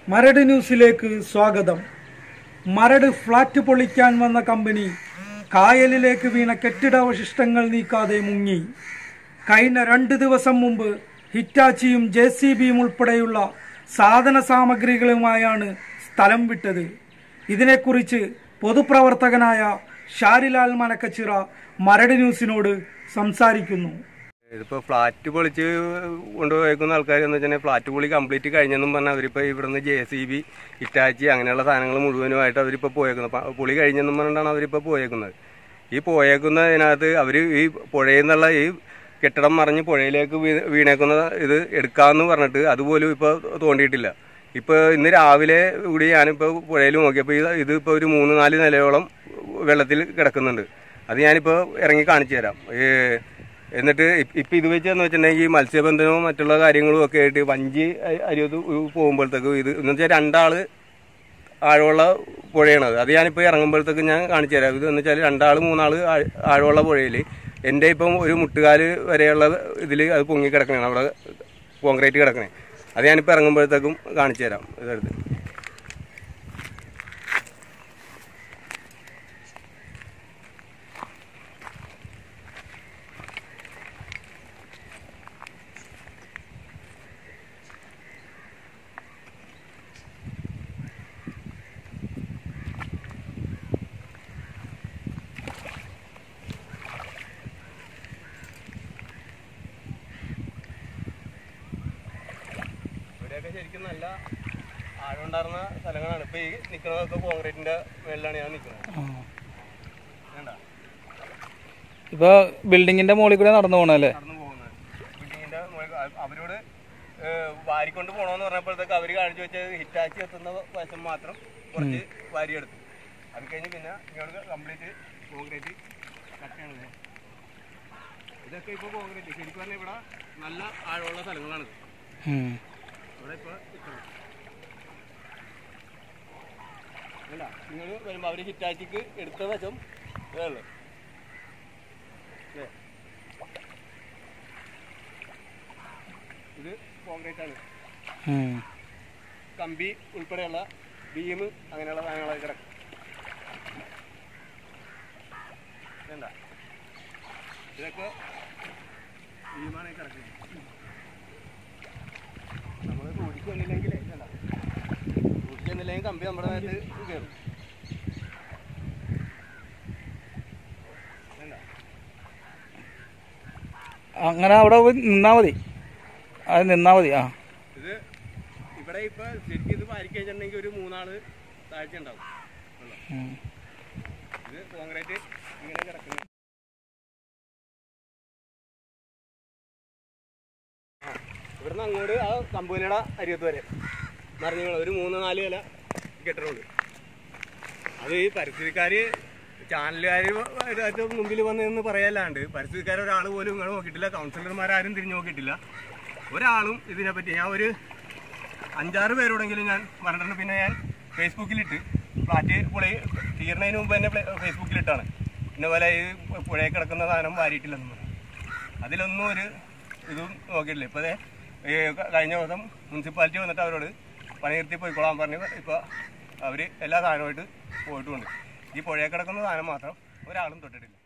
മരട് ന്യൂസിലേക്ക് സ്വാഗതം മരട് ഫ്ളാറ്റ് പൊളിക്കാൻ വന്ന കമ്പനി കായലിലേക്ക് വീണ കെട്ടിടാവശിഷ്ടങ്ങൾ നീക്കാതെ മുങ്ങി കഴിഞ്ഞ രണ്ട് ദിവസം മുമ്പ് ഹിറ്റാച്ചിയും ജെ സി ബിയും ഉൾപ്പെടെയുള്ള സാധന സാമഗ്രികളുമായാണ് സ്ഥലം വിട്ടത് ഇതിനെക്കുറിച്ച് പൊതുപ്രവർത്തകനായ ഷാരിലാൽ മനക്കച്ചിറ മരട് ന്യൂസിനോട് സംസാരിക്കുന്നു ഇതിപ്പോ ഫ്ലാറ്റ് പൊളിച്ച് കൊണ്ടുപോയേക്കുന്ന ആൾക്കാർ എന്ന് വെച്ചാൽ ഫ്ലാറ്റ് പൊളി കംപ്ലീറ്റ് കഴിഞ്ഞെന്നും പറഞ്ഞാൽ അവരിപ്പോ ഇവിടുന്ന് ജെ സി ബി ഇറ്റാച്ചി അങ്ങനെയുള്ള സാധനങ്ങൾ മുഴുവനുമായിട്ട് അവരിപ്പോ പോയേക്കുന്നത് പ- പൊളി കഴിഞ്ഞെന്നും പറഞ്ഞിട്ടാണ് അവരിപ്പോ പോയേക്കുന്നത് ഈ പോയേക്കുന്നതിനകത്ത് അവര് ഈ പുഴയിൽ നിന്നുള്ള ഈ കെട്ടിടം മറിഞ്ഞ് പുഴയിലേക്ക് വീ- വീണേക്കുന്ന ഇത് എടുക്കാന്ന് പറഞ്ഞിട്ട് അതുപോലും ഇപ്പൊ തോണ്ടിയിട്ടില്ല ഇപ്പൊ ഇന്ന് രാവിലെ കൂടി ഞാനിപ്പോ പുഴയിൽ നോക്കിയപ്പോൾ ഇത് ഇതിപ്പോ ഒരു മൂന്ന് നാല് നിലയോളം വെള്ളത്തിൽ കിടക്കുന്നുണ്ട് അത് ഞാനിപ്പോ ഇറങ്ങി കാണിച്ചു തരാം ഏ, എന്നിട്ട് ഇപ്പ- ഇപ്പൊ ഇത് വെച്ചെന്ന് വെച്ചിട്ടുണ്ടെങ്കിൽ ഈ മത്സ്യബന്ധനവും മറ്റുള്ള കാര്യങ്ങളും ഒക്കെ ആയിട്ട് വഞ്ചി അ- അരിയത് പോകുമ്പോഴത്തേക്കും ഇത് എന്ന് വെച്ചാൽ രണ്ടാള് ആഴമുള്ള പുഴയാണത് അത് ഞാനിപ്പോൾ ഇറങ്ങുമ്പോഴത്തേക്ക് ഞാൻ കാണിച്ചു തരാം ഇത് എന്ന് വെച്ചാൽ രണ്ടാള് മൂന്നാള് ആഴ- ആഴമുള്ള പുഴയിൽ എൻ്റെ ഇപ്പം ഒരു മുട്ടുകാല് വരെയുള്ള ഇതിൽ അത് പൊങ്ങി കിടക്കണേ അവിടെ കോൺക്രീറ്റ് കിടക്കണേ അത് ഞാനിപ്പോൾ ഇറങ്ങുമ്പോഴത്തേക്കും കാണിച്ചു തരാം ഇതെടുത്ത് ഇവിടെയൊക്കെ ശരിക്കും നല്ല ആഴമുണ്ടായിരുന്ന സ്ഥലങ്ങളാണ് ഇപ്പൊ ഈ നിൽക്കുന്നതൊക്കെ കോൺക്രീറ്റിന്റെ മേളിലാണ് ഞാൻ നിൽക്കുന്നത് വേണ്ട ഇപ്പൊ ബിൽഡിങ്ങിന്റെ മുകളിൽ കൂടെ നടന്നു പോണല്ലേ നടന്നു പോകുന്നത് ബിൽഡിങ്ങിന്റെ മുകളിൽ അ- അവരോട് ഏഹ്, വാരിക്കൊണ്ട് പോകണമെന്ന് പറഞ്ഞപ്പോഴത്തേക്ക് അവർ കാണിച്ചു വെച്ചത് ഹിറ്റാച്ചി എത്തുന്ന വശം മാത്രം കുറച്ച് വാരിയെടുത്തു അത് കഴിഞ്ഞ് പിന്നെ ഇങ്ങോട്ട് കംപ്ലീറ്റ് കോൺക്രീറ്റ് കട്ടയാണ് ഇത്. ഇതൊക്കെ ഇപ്പോൾ കോൺക്രീറ്റ് ശരിക്കും പറഞ്ഞാൽ ഇവിടെ നല്ല ആഴമുള്ള സ്ഥലങ്ങളാണ് ഉം. ഇവിടെ ഇപ്പോൾ നിൽക്കുന്നത് അല്ല നിങ്ങൾ വരുമ്പോൾ അവർ ഹിറ്റാച്ചിക്ക് എടുത്ത വശം ഇതേ ഉള്ളൂ ദേ. ഇത് കോൺക്രീറ്റ് ആണ് ഉം. കമ്പി ഉൾപ്പെടെയുള്ള ബീം അങ്ങനെയുള്ള സാധനങ്ങളൊക്കെ കിടക്കും വേണ്ട ഇതൊക്കെ ബീമാണ് ഈ കിടക്കുന്നത് നമ്മൾ സൂക്ഷിച്ച് വന്നില്ലെങ്കിൽ വേണ്ട സൂക്ഷിച്ച് വന്നില്ലെങ്കിൽ കമ്പി നമ്മുടെ മേത്ത് കയറും വേണ്ട അങ്ങനെ അവിടെ പോയി നിന്നാ മതി അത് നിന്നാ മതി ആ ഇത് ഇവിടെ ഇപ്പൊ ശരിക്കും ഇത് വാരി കഴിഞ്ഞിട്ടുണ്ടെങ്കിൽ ഒരു മൂന്നാള് താഴ്ച ഉണ്ടാവും വെള്ളം. ഉം. ഇത് കോൺക്രീറ്റ് ഇങ്ങനെ കിടക്കുന്നു ആ, ഇവിടുന്ന് അങ്ങോട്ട് ആ കമ്പനിയുടെ അരിയത്ത് വരെ നിറഞ്ഞു ഒരു മൂന്ന് നാല് ഇല കെട്ടിടമുണ്ട് അത് ഈ പരിസ്ഥിതിക്കാര് ചാനലുകാർ മുമ്പിൽ വന്നതെന്ന് പറയല്ലാണ്ട് പരിസ്ഥിതിക്കാർ ഒരാൾ പോലും ഇങ്ങനെ നോക്കിയിട്ടില്ല കൗൺസിലർമാരും തിരിഞ്ഞു നോക്കിയിട്ടില്ല ഒരാളും ഇതിനെപ്പറ്റി ഞാൻ ഒരു അഞ്ചാറ് പേരോടെങ്കിലും ഞാൻ പറഞ്ഞിട്ടുണ്ട് പിന്നെ ഞാൻ ഫേസ്ബുക്കിലിട്ട് ഫ്ലാറ്റ് പുളി തീർന്നതിന് മുമ്പ് തന്നെ പ്ലേ- ഫേസ്ബുക്കിലിട്ടാണ് പിന്നെ പോലെ ഈ പുഴയിൽ കിടക്കുന്ന സാധനം വാരിയിട്ടില്ലെന്ന് പറഞ്ഞു അതിലൊന്നും ഒരു ഇതും നോക്കിയിട്ടില്ല ഇപ്പോൾ ദേ ഈ ക- കഴിഞ്ഞ ദിവസം മുനിസിപ്പാലിറ്റി വന്നിട്ട് അവരോട് പണി നിർത്തി പോയിക്കോളാൻ പറഞ്ഞ് ഇപ്പോൾ അവർ എല്ലാ സാധനമായിട്ട് പോയിട്ടുമുണ്ട് ഈ പുഴയിൽ കിടക്കുന്ന സാധനം മാത്രം ഒരാളും തൊട്ടിട്ടില്ല